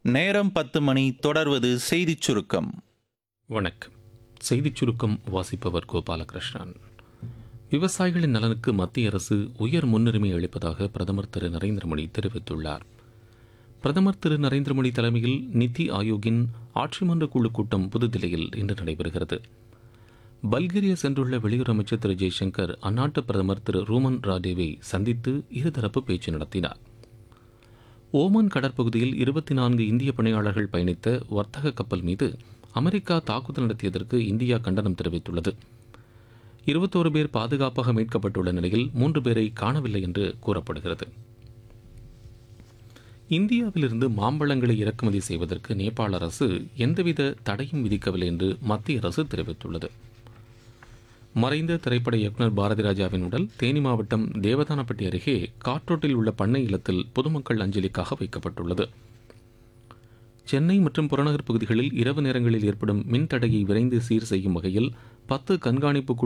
நேரம் பத்து மணி தொடர்வது செய்திச் சுருக்கம் வணக்கம் செய்திச் சுருக்கம் வாசிப்பவர் கோபாலகிருஷ்ணன் விவசாயிகளின் நலனுக்கு மத்திய அரசு உயர் முன்னுரிமை அளிப்பதாக பிரதமர் திரு நரேந்திர மோடி தெரிவித்துள்ளார் பிரதமர் திரு நரேந்திர மோடி தலைமையில் நித்தி ஆயோக்கின் ஆட்சிமன்ற குழு கூட்டம் புதுதில்லியில் இன்று நடைபெறுகிறது பல்கேரியா சென்றுள்ள வெளியுறவு அமைச்சர் திரு ஜெய்சங்கர் அந்நாட்டு பிரதமர் திரு ரூமன் ராடேவை சந்தித்து இருதரப்பு பேச்சு நடத்தினார் ஓமான் கடற்பகுதியில் இருபத்தி நான்கு இந்திய பணியாளர்கள் பயணித்த வர்த்தக கப்பல் மீது அமெரிக்கா தாக்குதல் நடத்தியதற்கு இந்தியா கண்டனம் தெரிவித்துள்ளது இருபத்தோரு பேர் பாதுகாப்பாக மீட்கப்பட்டுள்ள நிலையில் மூன்று பேரை காணவில்லை என்று கூறப்படுகிறது இந்தியாவிலிருந்து மாம்பழங்களை இறக்குமதி செய்வதற்கு நேபாள அரசு எந்தவித தடையும் விதிக்கவில்லை என்று மத்திய அரசு தெரிவித்துள்ளது மறைந்த திரைப்பட இயக்குநர் பாரதி ராஜாவின் உடல் தேனி மாவட்டம் தேவதானப்பட்டி அருகே காற்றோட்டில் உள்ள பண்ணை இல்லத்தில் பொதுமக்கள் அஞ்சலிக்காக வைக்கப்பட்டுள்ளது சென்னை மற்றும் புறநகர் பகுதிகளில் இரவு நேரங்களில் ஏற்படும் மின் தடையை விரைந்து சீர் செய்யும் வகையில் பத்து கண்காணிப்பு குழு